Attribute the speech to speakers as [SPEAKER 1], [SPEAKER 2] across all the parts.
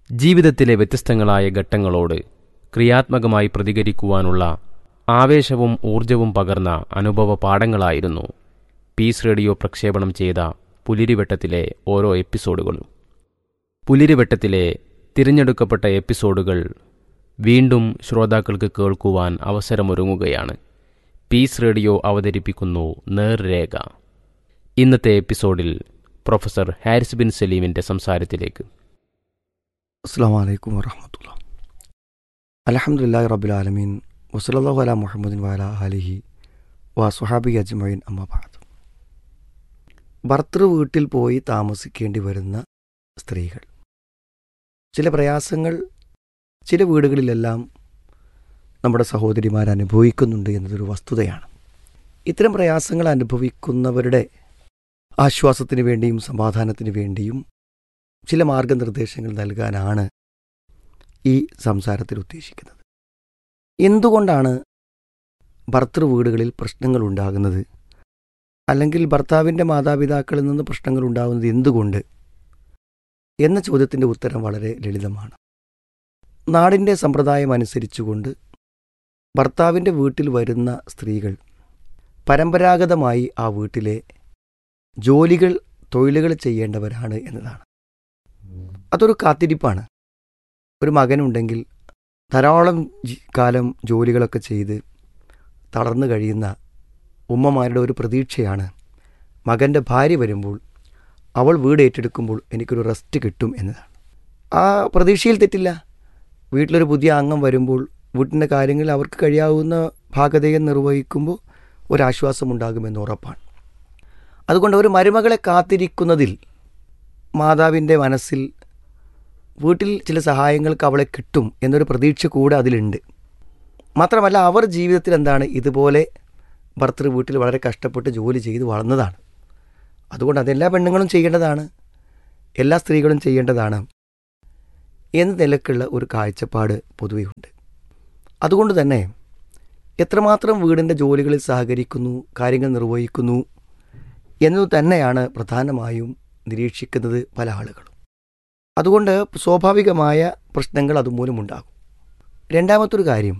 [SPEAKER 1] ജീവിതത്തിലെ വ്യത്യസ്തങ്ങളായ ഘട്ടങ്ങളോട് ക്രിയാത്മകമായി പ്രതികരിക്കുവാനുള്ള ആവേശവും ഊർജവും പകർന്ന അനുഭവ പാഠങ്ങളായിരുന്നു പീസ് റേഡിയോ പ്രക്ഷേപണം ചെയ്ത പുലിരിവട്ടത്തിലെ ഓരോ എപ്പിസോഡുകളും പുലിരിവട്ടത്തിലെ തിരഞ്ഞെടുക്കപ്പെട്ട എപ്പിസോഡുകൾ വീണ്ടും ശ്രോതാക്കൾക്ക് കേൾക്കുവാൻ അവസരമൊരുങ്ങുകയാണ് പീസ് റേഡിയോ അവതരിപ്പിക്കുന്നു നേർരേഖ ഇന്നത്തെ എപ്പിസോഡിൽ പ്രൊഫസർ ഹാരിസ് ബിൻ സലീമിൻ്റെ സംസാരത്തിലേക്ക്
[SPEAKER 2] അസ്സാം വലൈക്കും വറഹമത്തുള്ള അലഹമുല്ലാ റബുലാലമീൻ വസലാഹു അല മുഹമ്മദിൻ വാല അലിഹി വാ സുഹാബി അജ്മൈൻ അമ്മബാദ് ഭർത്തൃ വീട്ടിൽ പോയി താമസിക്കേണ്ടി വരുന്ന സ്ത്രീകൾ ചില പ്രയാസങ്ങൾ ചില വീടുകളിലെല്ലാം നമ്മുടെ സഹോദരിമാർ അനുഭവിക്കുന്നുണ്ട് എന്നതൊരു വസ്തുതയാണ് ഇത്തരം പ്രയാസങ്ങൾ അനുഭവിക്കുന്നവരുടെ ആശ്വാസത്തിന് വേണ്ടിയും സമാധാനത്തിന് വേണ്ടിയും ചില മാർഗനിർദ്ദേശങ്ങൾ നൽകാനാണ് ഈ സംസാരത്തിൽ ഉദ്ദേശിക്കുന്നത് എന്തുകൊണ്ടാണ് ഭർത്തൃ വീടുകളിൽ പ്രശ്നങ്ങൾ ഉണ്ടാകുന്നത് അല്ലെങ്കിൽ ഭർത്താവിൻ്റെ മാതാപിതാക്കളിൽ നിന്ന് പ്രശ്നങ്ങൾ ഉണ്ടാകുന്നത് എന്തുകൊണ്ട് എന്ന ചോദ്യത്തിൻ്റെ ഉത്തരം വളരെ ലളിതമാണ് നാടിൻ്റെ സമ്പ്രദായം അനുസരിച്ചുകൊണ്ട് ഭർത്താവിൻ്റെ വീട്ടിൽ വരുന്ന സ്ത്രീകൾ പരമ്പരാഗതമായി ആ വീട്ടിലെ ജോലികൾ തൊഴിലുകൾ ചെയ്യേണ്ടവരാണ് എന്നതാണ് അതൊരു കാത്തിരിപ്പാണ് ഒരു മകനുണ്ടെങ്കിൽ ധാരാളം കാലം ജോലികളൊക്കെ ചെയ്ത് തളർന്നു കഴിയുന്ന ഉമ്മമാരുടെ ഒരു പ്രതീക്ഷയാണ് മകൻ്റെ ഭാര്യ വരുമ്പോൾ അവൾ വീട് ഏറ്റെടുക്കുമ്പോൾ എനിക്കൊരു റെസ്റ്റ് കിട്ടും എന്നതാണ് ആ പ്രതീക്ഷയിൽ തെറ്റില്ല വീട്ടിലൊരു പുതിയ അംഗം വരുമ്പോൾ വീട്ടിൻ്റെ കാര്യങ്ങളിൽ അവർക്ക് കഴിയാവുന്ന ഭാഗതയെ നിർവഹിക്കുമ്പോൾ ഒരാശ്വാസമുണ്ടാകുമെന്ന് ഉറപ്പാണ് അതുകൊണ്ട് ഒരു മരുമകളെ കാത്തിരിക്കുന്നതിൽ മാതാവിൻ്റെ മനസ്സിൽ വീട്ടിൽ ചില സഹായങ്ങൾക്ക് അവളെ കിട്ടും എന്നൊരു പ്രതീക്ഷ കൂടെ അതിലുണ്ട് മാത്രമല്ല അവർ ജീവിതത്തിൽ എന്താണ് ഇതുപോലെ ഭർത്തൃ വീട്ടിൽ വളരെ കഷ്ടപ്പെട്ട് ജോലി ചെയ്ത് വളർന്നതാണ് അതുകൊണ്ട് അതെല്ലാ പെണ്ണുങ്ങളും ചെയ്യേണ്ടതാണ് എല്ലാ സ്ത്രീകളും ചെയ്യേണ്ടതാണ് എന്ന നിലക്കുള്ള ഒരു കാഴ്ചപ്പാട് പൊതുവെ ഉണ്ട് അതുകൊണ്ട് തന്നെ എത്രമാത്രം വീടിൻ്റെ ജോലികളിൽ സഹകരിക്കുന്നു കാര്യങ്ങൾ നിർവഹിക്കുന്നു എന്നത് തന്നെയാണ് പ്രധാനമായും നിരീക്ഷിക്കുന്നത് പല ആളുകളും അതുകൊണ്ട് സ്വാഭാവികമായ പ്രശ്നങ്ങൾ അതുമൂലം ഉണ്ടാകും രണ്ടാമത്തൊരു കാര്യം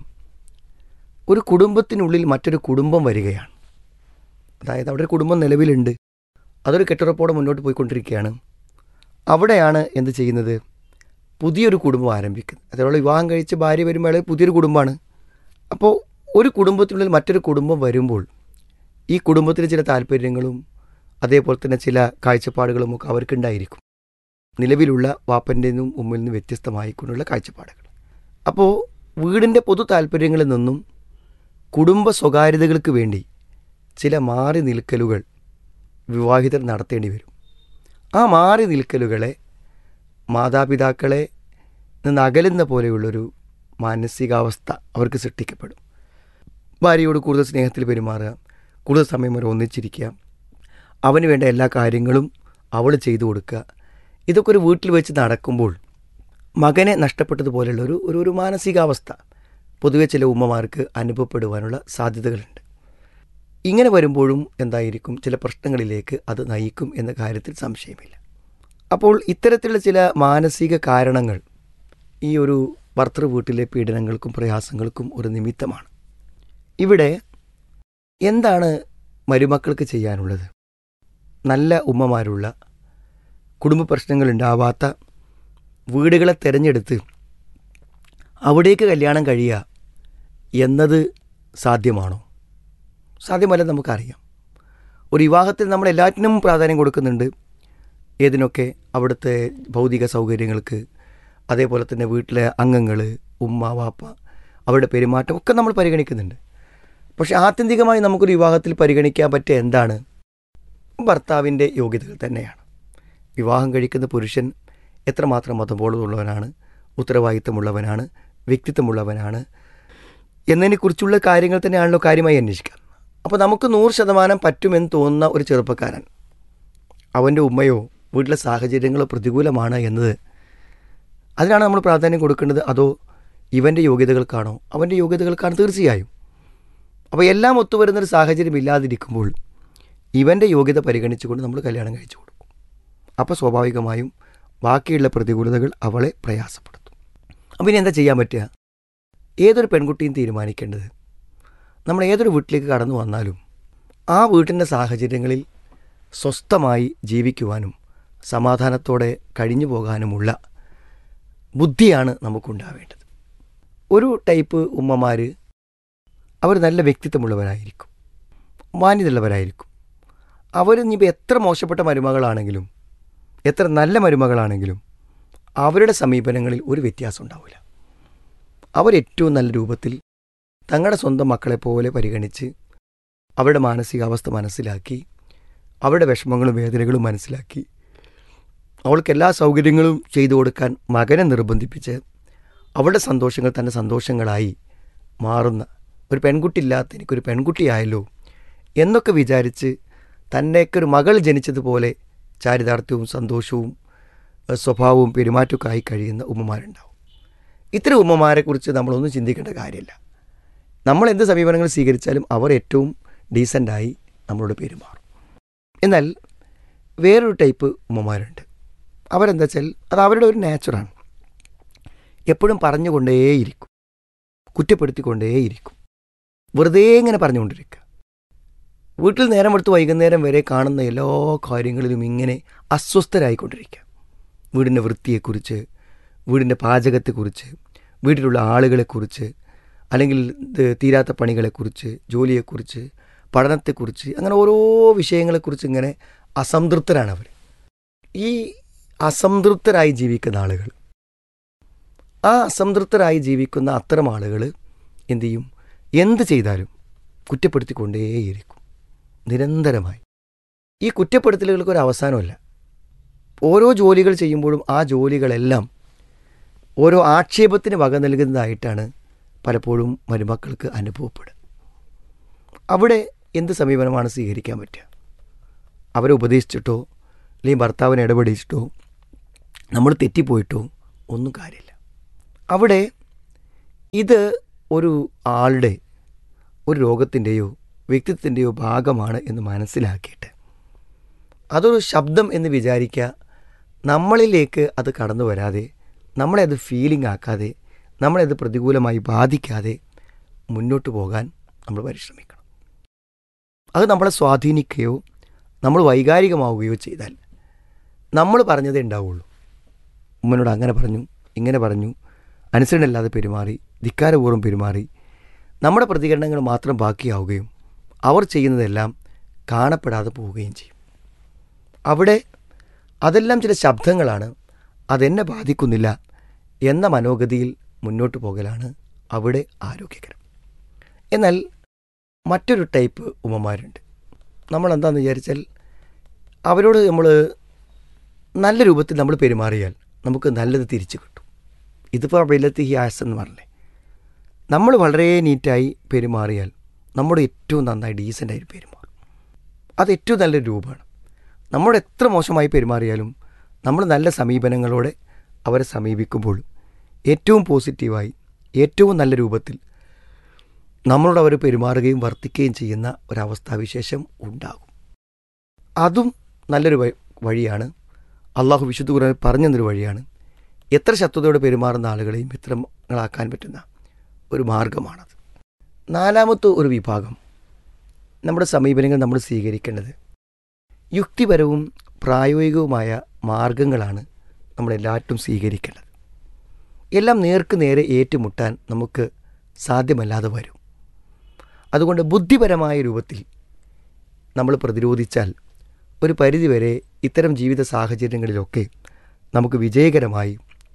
[SPEAKER 2] ഒരു കുടുംബത്തിനുള്ളിൽ മറ്റൊരു കുടുംബം വരികയാണ് അതായത് അവിടെ ഒരു കുടുംബം നിലവിലുണ്ട് അതൊരു കെട്ടുറപ്പോടെ മുന്നോട്ട് പോയിക്കൊണ്ടിരിക്കുകയാണ് അവിടെയാണ് എന്ത് ചെയ്യുന്നത് പുതിയൊരു കുടുംബം ആരംഭിക്കുന്നത് അതേപോലെ വിവാഹം കഴിച്ച് ഭാര്യ വരുമ്പോൾ പുതിയൊരു കുടുംബമാണ് അപ്പോൾ ഒരു കുടുംബത്തിനുള്ളിൽ മറ്റൊരു കുടുംബം വരുമ്പോൾ ഈ കുടുംബത്തിന് ചില താല്പര്യങ്ങളും അതേപോലെ തന്നെ ചില കാഴ്ചപ്പാടുകളും ഒക്കെ അവർക്കുണ്ടായിരിക്കും നിലവിലുള്ള വാപ്പൻ്റെ നിന്നും ഉമ്മിൽ നിന്നും വ്യത്യസ്തമായിക്കൊണ്ടുള്ള കാഴ്ചപ്പാടുകൾ അപ്പോൾ വീടിൻ്റെ പൊതു താല്പര്യങ്ങളിൽ നിന്നും കുടുംബ സ്വകാര്യതകൾക്ക് വേണ്ടി ചില മാറി നിൽക്കലുകൾ വിവാഹിതർ നടത്തേണ്ടി വരും ആ മാറി നിൽക്കലുകളെ മാതാപിതാക്കളെ നിന്ന് അകലുന്ന പോലെയുള്ളൊരു മാനസികാവസ്ഥ അവർക്ക് സൃഷ്ടിക്കപ്പെടും ഭാര്യയോട് കൂടുതൽ സ്നേഹത്തിൽ പെരുമാറുക കൂടുതൽ സമയം വരെ ഒന്നിച്ചിരിക്കുക അവന് വേണ്ട എല്ലാ കാര്യങ്ങളും അവൾ ചെയ്തു കൊടുക്കുക ഇതൊക്കെ ഒരു വീട്ടിൽ വെച്ച് നടക്കുമ്പോൾ മകനെ നഷ്ടപ്പെട്ടതുപോലെയുള്ള ഒരു ഒരു ഒരു മാനസികാവസ്ഥ പൊതുവെ ചില ഉമ്മമാർക്ക് അനുഭവപ്പെടുവാനുള്ള സാധ്യതകളുണ്ട് ഇങ്ങനെ വരുമ്പോഴും എന്തായിരിക്കും ചില പ്രശ്നങ്ങളിലേക്ക് അത് നയിക്കും എന്ന കാര്യത്തിൽ സംശയമില്ല അപ്പോൾ ഇത്തരത്തിലുള്ള ചില മാനസിക കാരണങ്ങൾ ഈ ഒരു ഭർത്തൃ വീട്ടിലെ പീഡനങ്ങൾക്കും പ്രയാസങ്ങൾക്കും ഒരു നിമിത്തമാണ് ഇവിടെ എന്താണ് മരുമക്കൾക്ക് ചെയ്യാനുള്ളത് നല്ല ഉമ്മമാരുള്ള കുടുംബ പ്രശ്നങ്ങൾ ഉണ്ടാവാത്ത വീടുകളെ തിരഞ്ഞെടുത്ത് അവിടേക്ക് കല്യാണം കഴിയുക എന്നത് സാധ്യമാണോ സാധ്യമല്ലെന്ന് നമുക്കറിയാം ഒരു വിവാഹത്തിൽ നമ്മൾ എല്ലാറ്റിനും പ്രാധാന്യം കൊടുക്കുന്നുണ്ട് ഏതിനൊക്കെ അവിടുത്തെ ഭൗതിക സൗകര്യങ്ങൾക്ക് അതേപോലെ തന്നെ വീട്ടിലെ അംഗങ്ങൾ ഉമ്മ വാപ്പ അവരുടെ പെരുമാറ്റം ഒക്കെ നമ്മൾ പരിഗണിക്കുന്നുണ്ട് പക്ഷെ ആത്യന്തികമായി നമുക്കൊരു വിവാഹത്തിൽ പരിഗണിക്കാൻ പറ്റിയ എന്താണ് ഭർത്താവിൻ്റെ യോഗ്യതകൾ തന്നെയാണ് വിവാഹം കഴിക്കുന്ന പുരുഷൻ എത്രമാത്രം മതബോധമുള്ളവനാണ് ഉത്തരവാദിത്തമുള്ളവനാണ് വ്യക്തിത്വമുള്ളവനാണ് എന്നതിനെക്കുറിച്ചുള്ള കാര്യങ്ങൾ തന്നെയാണല്ലോ കാര്യമായി അന്വേഷിക്കുക അപ്പോൾ നമുക്ക് നൂറ് ശതമാനം പറ്റുമെന്ന് തോന്നുന്ന ഒരു ചെറുപ്പക്കാരൻ അവൻ്റെ ഉമ്മയോ വീട്ടിലെ സാഹചര്യങ്ങളോ പ്രതികൂലമാണ് എന്നത് അതിനാണ് നമ്മൾ പ്രാധാന്യം കൊടുക്കേണ്ടത് അതോ ഇവൻ്റെ യോഗ്യതകൾക്കാണോ അവൻ്റെ യോഗ്യതകൾക്കാണ് തീർച്ചയായും അപ്പോൾ എല്ലാം ഒത്തുവരുന്നൊരു സാഹചര്യം ഇല്ലാതിരിക്കുമ്പോൾ ഇവൻ്റെ യോഗ്യത പരിഗണിച്ചുകൊണ്ട് നമ്മൾ കല്യാണം കഴിച്ചു കൊടുക്കും അപ്പോൾ സ്വാഭാവികമായും ബാക്കിയുള്ള പ്രതികൂലതകൾ അവളെ പ്രയാസപ്പെടുത്തും അപ്പം ഇനി എന്താ ചെയ്യാൻ പറ്റുക ഏതൊരു പെൺകുട്ടിയും തീരുമാനിക്കേണ്ടത് നമ്മൾ ഏതൊരു വീട്ടിലേക്ക് കടന്നു വന്നാലും ആ വീട്ടിൻ്റെ സാഹചര്യങ്ങളിൽ സ്വസ്ഥമായി ജീവിക്കുവാനും സമാധാനത്തോടെ കഴിഞ്ഞു പോകാനുമുള്ള ബുദ്ധിയാണ് നമുക്കുണ്ടാവേണ്ടത് ഒരു ടൈപ്പ് ഉമ്മമാർ അവർ നല്ല വ്യക്തിത്വമുള്ളവരായിരിക്കും മാന്യതയുള്ളവരായിരിക്കും അവർ ഇനിയിപ്പോൾ എത്ര മോശപ്പെട്ട മരുമകളാണെങ്കിലും എത്ര നല്ല മരുമകളാണെങ്കിലും അവരുടെ സമീപനങ്ങളിൽ ഒരു വ്യത്യാസം ഉണ്ടാവില്ല അവരേറ്റവും നല്ല രൂപത്തിൽ തങ്ങളുടെ സ്വന്തം മക്കളെപ്പോലെ പരിഗണിച്ച് അവരുടെ മാനസികാവസ്ഥ മനസ്സിലാക്കി അവരുടെ വിഷമങ്ങളും വേദനകളും മനസ്സിലാക്കി അവൾക്ക് എല്ലാ സൗകര്യങ്ങളും ചെയ്തു കൊടുക്കാൻ മകനെ നിർബന്ധിപ്പിച്ച് അവളുടെ സന്തോഷങ്ങൾ തൻ്റെ സന്തോഷങ്ങളായി മാറുന്ന ഒരു പെൺകുട്ടി ഇല്ലാത്ത എനിക്കൊരു പെൺകുട്ടിയായല്ലോ എന്നൊക്കെ വിചാരിച്ച് തന്നേക്ക് ഒരു മകൾ ജനിച്ചതുപോലെ ചാരിതാർത്ഥ്യവും സന്തോഷവും ഏഹ്, സ്വഭാവവും പെരുമാറ്റമൊക്കെ ആയി കഴിയുന്ന ഉമ്മമാരുണ്ടാവും ഇത്തരം ഉമ്മമാരെക്കുറിച്ച് നമ്മളൊന്നും ചിന്തിക്കേണ്ട കാര്യമില്ല നമ്മൾ എന്ത് സമീപനങ്ങൾ സ്വീകരിച്ചാലും അവർ ഏറ്റവും ഡീസൻ്റായി നമ്മളോട് പെരുമാറും എന്നാൽ വേറൊരു ടൈപ്പ് ഉമ്മമാരുണ്ട് അവരെന്താ വെച്ചാൽ അത് അവരുടെ ഒരു നേച്ചറാണ് എപ്പോഴും പറഞ്ഞുകൊണ്ടേയിരിക്കും കുറ്റപ്പെടുത്തിക്കൊണ്ടേയിരിക്കും വെറുതെ ഇങ്ങനെ പറഞ്ഞുകൊണ്ടിരിക്കുക വീട്ടിൽ നേരം എടുത്ത് വൈകുന്നേരം വരെ കാണുന്ന എല്ലാ കാര്യങ്ങളിലും ഇങ്ങനെ അസ്വസ്ഥരായിക്കൊണ്ടിരിക്കുക വീടിൻ്റെ വൃത്തിയെക്കുറിച്ച് വീടിൻ്റെ പാചകത്തെക്കുറിച്ച് വീട്ടിലുള്ള ആളുകളെക്കുറിച്ച് അല്ലെങ്കിൽ ഇത് തീരാത്ത പണികളെക്കുറിച്ച് ജോലിയെക്കുറിച്ച് പഠനത്തെക്കുറിച്ച് അങ്ങനെ ഓരോ വിഷയങ്ങളെക്കുറിച്ച് ഇങ്ങനെ അസംതൃപ്തരാണ് അവർ ഈ അസംതൃപ്തരായി ജീവിക്കുന്ന ആളുകൾ ആ അസംതൃപ്തരായി ജീവിക്കുന്ന അത്തരം ആളുകൾ എന്തു ചെയ്യും എന്ത് ചെയ്താലും കുറ്റപ്പെടുത്തിക്കൊണ്ടേയിരിക്കും നിരന്തരമായി ഈ കുറ്റപ്പെടുത്തലുകൾക്ക് ഒരു അവസാനമല്ല ഓരോ ജോലികൾ ചെയ്യുമ്പോഴും ആ ജോലികളെല്ലാം ഓരോ ആക്ഷേപത്തിന് വക നൽകുന്നതായിട്ടാണ് പലപ്പോഴും മരുമക്കൾക്ക് അനുഭവപ്പെടുക അവിടെ എന്ത് സമീപനമാണ് സ്വീകരിക്കാൻ പറ്റുക അവരെ ഉപദേശിച്ചിട്ടോ അല്ലെങ്കിൽ ഭർത്താവിനെ ഇടപെടിച്ചിട്ടോ നമ്മൾ തെറ്റിപ്പോയിട്ടോ ഒന്നും കാര്യമില്ല അവിടെ ഇത് ഒരു ആളുടെ ഒരു രോഗത്തിൻ്റെയോ വ്യക്തിത്വത്തിൻ്റെയോ ഭാഗമാണ് എന്ന് മനസ്സിലാക്കിയിട്ട് അതൊരു ശബ്ദം എന്ന് വിചാരിക്കുക നമ്മളിലേക്ക് അത് കടന്നു വരാതെ നമ്മളെ അത് ഫീലിംഗ് ആക്കാതെ നമ്മളെ അത് പ്രതികൂലമായി ബാധിക്കാതെ മുന്നോട്ട് പോകാൻ നമ്മൾ പരിശ്രമിക്കണം അത് നമ്മളെ സ്വാധീനിക്കുകയോ നമ്മൾ വൈകാരികമാവുകയോ ചെയ്താൽ നമ്മൾ പറഞ്ഞതേ ഉണ്ടാവുള്ളൂ ഉമ്മനോട് അങ്ങനെ പറഞ്ഞു ഇങ്ങനെ പറഞ്ഞു അനുസരണമില്ലാതെ പെരുമാറി ധിക്കാരപൂർവ്വം പെരുമാറി നമ്മുടെ പ്രതികരണങ്ങൾ മാത്രം ബാക്കിയാവുകയും അവർ ചെയ്യുന്നതെല്ലാം കാണപ്പെടാതെ പോവുകയും ചെയ്യും അവിടെ അതെല്ലാം ചില ശബ്ദങ്ങളാണ് അതെന്നെ ബാധിക്കുന്നില്ല എന്ന മനോഗതിയിൽ മുന്നോട്ട് പോകലാണ് അവിടെ ആരോഗ്യകരം എന്നാൽ മറ്റൊരു ടൈപ്പ് ഉമ്മമാരുണ്ട് നമ്മൾ എന്താണെന്ന് വിചാരിച്ചാൽ അവരോട് നമ്മൾ നല്ല രൂപത്തിൽ നമ്മൾ പെരുമാറിയാൽ നമുക്ക് നല്ലത് തിരിച്ചു കിട്ടും ഇതിപ്പോൾ വെല്ലത്തി ഹിയാസ് എന്ന് പറഞ്ഞില്ലേ നമ്മൾ വളരെ നീറ്റായി പെരുമാറിയാൽ നമ്മുടെ ഏറ്റവും നന്നായി ഡീസൻ്റായി പെരുമാറും അത് ഏറ്റവും നല്ലൊരു രൂപമാണ് നമ്മൾ എത്ര മോശമായി പെരുമാറിയാലും നമ്മൾ നല്ല സമീപനങ്ങളോടെ അവരെ സമീപിക്കുമ്പോൾ ഏറ്റവും പോസിറ്റീവായി ഏറ്റവും നല്ല രൂപത്തിൽ നമ്മളോട് അവർ പെരുമാറുകയും വർത്തിക്കുകയും ചെയ്യുന്ന ഒരവസ്ഥാവിശേഷം ഉണ്ടാകും അതും നല്ലൊരു വ- വഴിയാണ് അള്ളാഹു വിശുദ്ധ ഖുർആൻ പറഞ്ഞെന്നൊരു വഴിയാണ് എത്ര ശത്രുതയോടെ പെരുമാറുന്ന ആളുകളെയും മിത്രങ്ങളാക്കാൻ പറ്റുന്ന ഒരു മാർഗമാണത് നാലാമത്തെ ഒരു വിഭാഗം നമ്മുടെ സമീപനങ്ങൾ നമ്മൾ സ്വീകരിക്കേണ്ടത് യുക്തിപരവും പ്രായോഗികവുമായ മാർഗങ്ങളാണ് നമ്മളെല്ലാറ്റും സ്വീകരിക്കേണ്ടത് എല്ലാം നേർക്ക് നേരെ ഏറ്റുമുട്ടാൻ നമുക്ക് സാധ്യമല്ലാതെ വരും അതുകൊണ്ട് ബുദ്ധിപരമായ രൂപത്തിൽ നമ്മൾ പ്രതിരോധിച്ചാൽ ഒരു പരിധിവരെ ഇത്തരം ജീവിത സാഹചര്യങ്ങളിലൊക്കെ നമുക്ക് വിജയകരമായി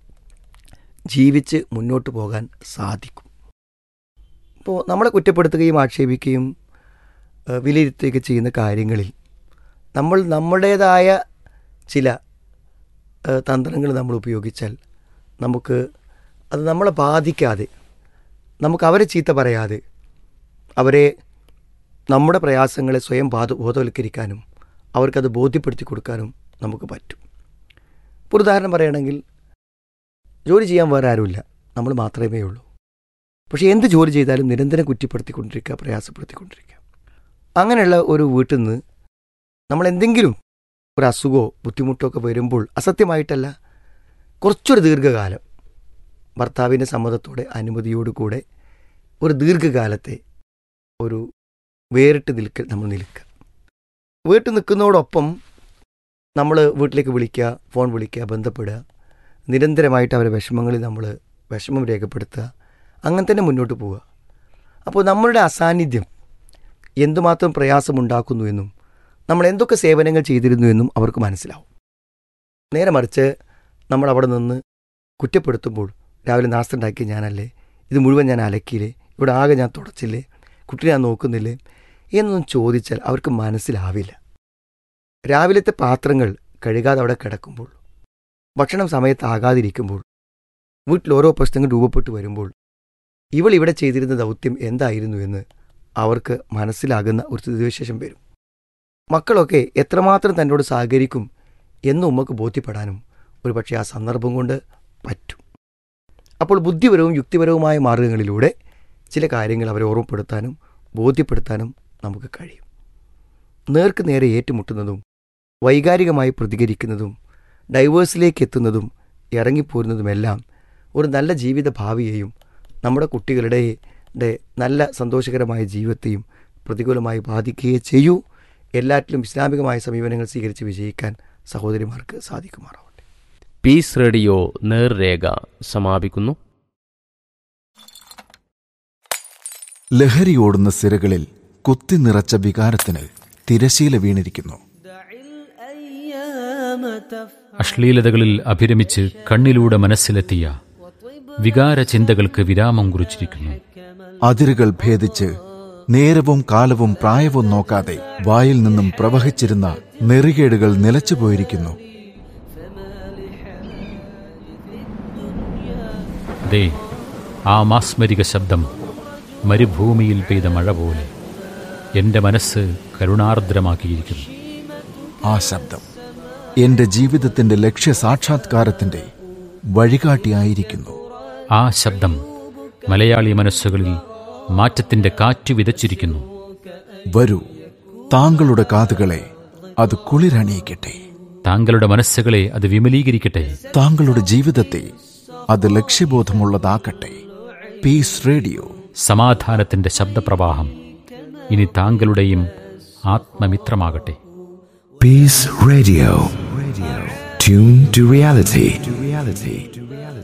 [SPEAKER 2] ജീവിച്ച് മുന്നോട്ട് പോകാൻ സാധിക്കും ഇപ്പോൾ നമ്മളെ കുറ്റപ്പെടുത്തുകയും ആക്ഷേപിക്കുകയും ഏഹ്, വിലയിരുത്തുകയൊക്കെ ചെയ്യുന്ന കാര്യങ്ങളിൽ നമ്മൾ നമ്മുടേതായ ചില ഏഹ്, തന്ത്രങ്ങൾ നമ്മൾ ഉപയോഗിച്ചാൽ നമുക്ക് അത് നമ്മളെ ബാധിക്കാതെ നമുക്ക് അവരെ ചീത്ത പറയാതെ അവരെ നമ്മുടെ പ്രയാസങ്ങളെ സ്വയം ബാധ ബോധവൽക്കരിക്കാനും അവർക്കത് ബോധ്യപ്പെടുത്തി കൊടുക്കാനും നമുക്ക് പറ്റും ഇപ്പോൾ ഒരു ഉദാഹരണം പറയുകയാണെങ്കിൽ ജോലി ചെയ്യാൻ വേറെ ആരുമില്ല നമ്മൾ മാത്രമേ ഉള്ളൂ പക്ഷേ എന്ത് ജോലി ചെയ്താലും നിരന്തരം കുറ്റിപ്പെടുത്തിക്കൊണ്ടിരിക്കുക പ്രയാസപ്പെടുത്തിക്കൊണ്ടിരിക്കുക അങ്ങനെയുള്ള ഒരു വീട്ടിൽ നിന്ന് നമ്മൾ എന്തെങ്കിലും ഒരു അസുഖമോ ബുദ്ധിമുട്ടോ ഒക്കെ വരുമ്പോൾ അസത്യമായിട്ടല്ല കുറച്ചൊരു ദീർഘകാലം ഭർത്താവിൻ്റെ സമ്മതത്തോടെ അനുമതിയോടു കൂടെ ഒരു ദീർഘകാലത്തെ ഒരു വേറിട്ട് നിൽക്കൽ നമ്മൾ നിൽക്കുക വീട്ടിൽ നിൽക്കുന്നതോടൊപ്പം നമ്മൾ വീട്ടിലേക്ക് വിളിക്കുക ഫോൺ വിളിക്കുക ബന്ധപ്പെടുക നിരന്തരമായിട്ട് അവരെ വിഷമങ്ങളിൽ നമ്മൾ വിഷമം രേഖപ്പെടുത്തുക അങ്ങനെ തന്നെ മുന്നോട്ട് പോവുക അപ്പോൾ നമ്മളുടെ അസാന്നിധ്യം എന്തുമാത്രം പ്രയാസമുണ്ടാക്കുന്നു എന്നും നമ്മൾ എന്തൊക്കെ സേവനങ്ങൾ ചെയ്തിരുന്നു എന്നും അവർക്ക് മനസ്സിലാവും നേരെ മറിച്ച് നമ്മൾ അവിടെ നിന്ന് കുറ്റപ്പെടുത്തുമ്പോൾ രാവിലെ നാസ്ത ഉണ്ടാക്കിയ ഞാനല്ലേ ഇത് മുഴുവൻ ഞാൻ അലക്കിയില്ലേ ഇവിടെ ആകെ ഞാൻ തുടച്ചില്ലേ കുട്ടിയെ ഞാൻ നോക്കുന്നില്ലേ എന്നൊന്നും ചോദിച്ചാൽ അവർക്ക് മനസ്സിലാവില്ല രാവിലത്തെ പാത്രങ്ങൾ കഴുകാതെ അവിടെ കിടക്കുമ്പോൾ ഭക്ഷണം സമയത്താകാതിരിക്കുമ്പോൾ വീട്ടിൽ ഓരോ പ്രശ്നങ്ങൾ രൂപപ്പെട്ടു വരുമ്പോൾ ഇവൾ ഇവിടെ ചെയ്തിരുന്ന ദൗത്യം എന്തായിരുന്നു എന്ന് അവർക്ക് മനസ്സിലാകുന്ന ഒരു സ്ഥിതിവിശേഷം വരും മക്കളൊക്കെ എത്രമാത്രം തന്നോട് സഹകരിക്കും എന്ന് ഉമ്മക്ക് ബോധ്യപ്പെടാനും ഒരുപക്ഷെ ആ സന്ദർഭം കൊണ്ട് പറ്റും അപ്പോൾ ബുദ്ധിപരവും യുക്തിപരവുമായ മാർഗങ്ങളിലൂടെ ചില കാര്യങ്ങൾ അവരെ ഓർമ്മപ്പെടുത്താനും ബോധ്യപ്പെടുത്താനും നമുക്ക് കഴിയും നേർക്ക് നേരെ ഏറ്റുമുട്ടുന്നതും വൈകാരികമായി പ്രതികരിക്കുന്നതും ഡൈവേഴ്സിലേക്ക് എത്തുന്നതും ഇറങ്ങിപ്പോരുന്നതുമെല്ലാം ഒരു നല്ല ജീവിത ഭാവിയെയും നമ്മുടെ കുട്ടികളുടെ ടെ നല്ല സന്തോഷകരമായ ജീവിതത്തെയും പ്രതികൂലമായി ബാധിക്കുകയേ ചെയ്യൂ എല്ലാറ്റിലും ഇസ്ലാമികമായ സമീപനങ്ങൾ സ്വീകരിച്ച് വിജയിക്കാൻ സഹോദരിമാർക്ക് സാധിക്കുമാറാവട്ടെ
[SPEAKER 1] പീസ് റേഡിയോ നേർരേഖ സമാപിക്കുന്നു
[SPEAKER 3] ലഹരിയോടുന്ന സിരകളിൽ കുത്തി നിറച്ച വികാരത്തിന് തിരശീല വീണിരിക്കുന്നു
[SPEAKER 4] അശ്ലീലതകളിൽ അഭിരമിച്ച് കണ്ണിലൂടെ മനസ്സിലെത്തിയ വികാര ചിന്തകൾക്ക് വിരാമം കുറിച്ചിരിക്കുന്നു
[SPEAKER 3] അതിരുകൾ ഭേദിച്ച് നേരവും കാലവും പ്രായവും നോക്കാതെ വായിൽ നിന്നും പ്രവഹിച്ചിരുന്ന നെറികേടുകൾ നിലച്ചുപോയിരിക്കുന്നു
[SPEAKER 4] ദേ ആ മാസ്മരിക ശബ്ദം മരുഭൂമിയിൽ പെയ്ത മഴ പോലെ എന്റെ മനസ്സ് കരുണാർദ്രമാക്കിയിരിക്കുന്നു
[SPEAKER 3] ആ ശബ്ദം എന്റെ ജീവിതത്തിന്റെ ലക്ഷ്യ സാക്ഷാത്കാരത്തിന്റെ വഴികാട്ടിയായിരിക്കുന്നു
[SPEAKER 4] ആ ശബ്ദം മലയാളി മനസ്സുകളിൽ മാറ്റത്തിന്റെ കാറ്റ് വിതച്ചിരിക്കുന്നു
[SPEAKER 3] വരൂ താങ്കളുടെ കാതുകളെ അത് കുളിരണിയിക്കട്ടെ
[SPEAKER 4] താങ്കളുടെ മനസ്സുകളെ അത് വിമലീകരിക്കട്ടെ
[SPEAKER 3] താങ്കളുടെ ജീവിതത്തെ അത് ലക്ഷ്യബോധമുള്ളതാക്കട്ടെ പീസ് റേഡിയോ
[SPEAKER 4] സമാധാനത്തിന്റെ ശബ്ദപ്രവാഹം ഇനി താങ്കളുടെയും ആത്മമിത്രമാകട്ടെ
[SPEAKER 5] Peace Radio. Radio. Tune to reality. To reality.